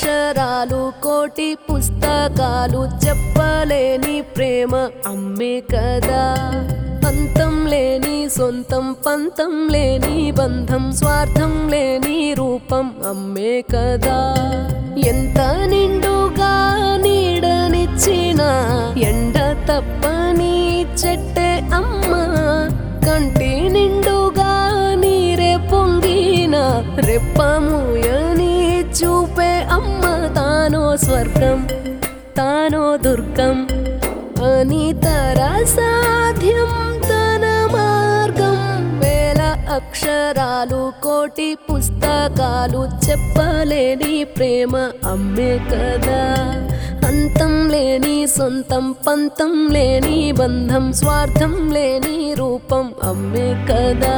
అక్షరాలు కోటి పుస్తకాలు చెప్పలేని ప్రేమ అమ్మే కదా అంతం లేని సొంతం పంతం లేని బంధం స్వార్థం లేని రూపం అమ్మే కదా ఎంత నిండుగా నీడనిచ్చిన ఎండ తప్పని చెట్టే అమ్మ కంటి నిండుగా నీరే పొంగిన రెప్పముయని చూపే అమ్మ తానో స్వర్గం తానో దుర్గం అని తర సాధ్యం తన మార్గం వేల అక్షరాలు కోటి పుస్తకాలు చెప్పలేని ప్రేమ అమ్మే కదా అంతం లేని సొంతం పంతం లేని బంధం స్వార్థం లేని రూపం అమ్మే కదా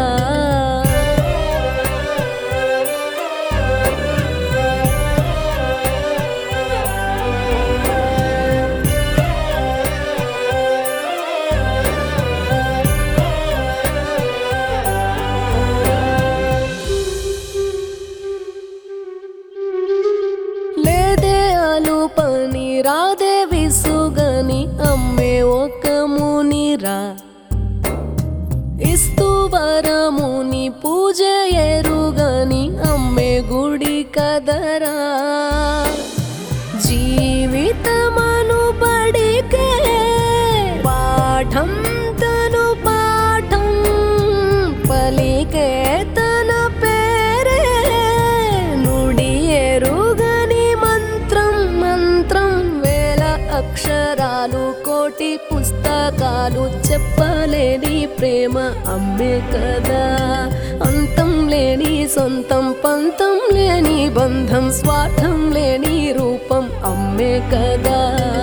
లేదే అలు పని రాదే విసుగని అమ్మే ఒక మునిరా ఇస్తూ వరముని పూజ ఎరుగని అమ్మే గుడి కదరా జీవితమను బడికే పాఠం తను పాఠం పలికే తన పేరే నుడి ఎరుగని మంత్రం మంత్రం వేల అక్షరాలు కోటి పుస్తకాలు చెప్పలేని ప్రేమ అమ్మే కదా అంతం లేని సొంతం పంతం లేని బంధం స్వార్థం లేని రూపం అమ్మే కదా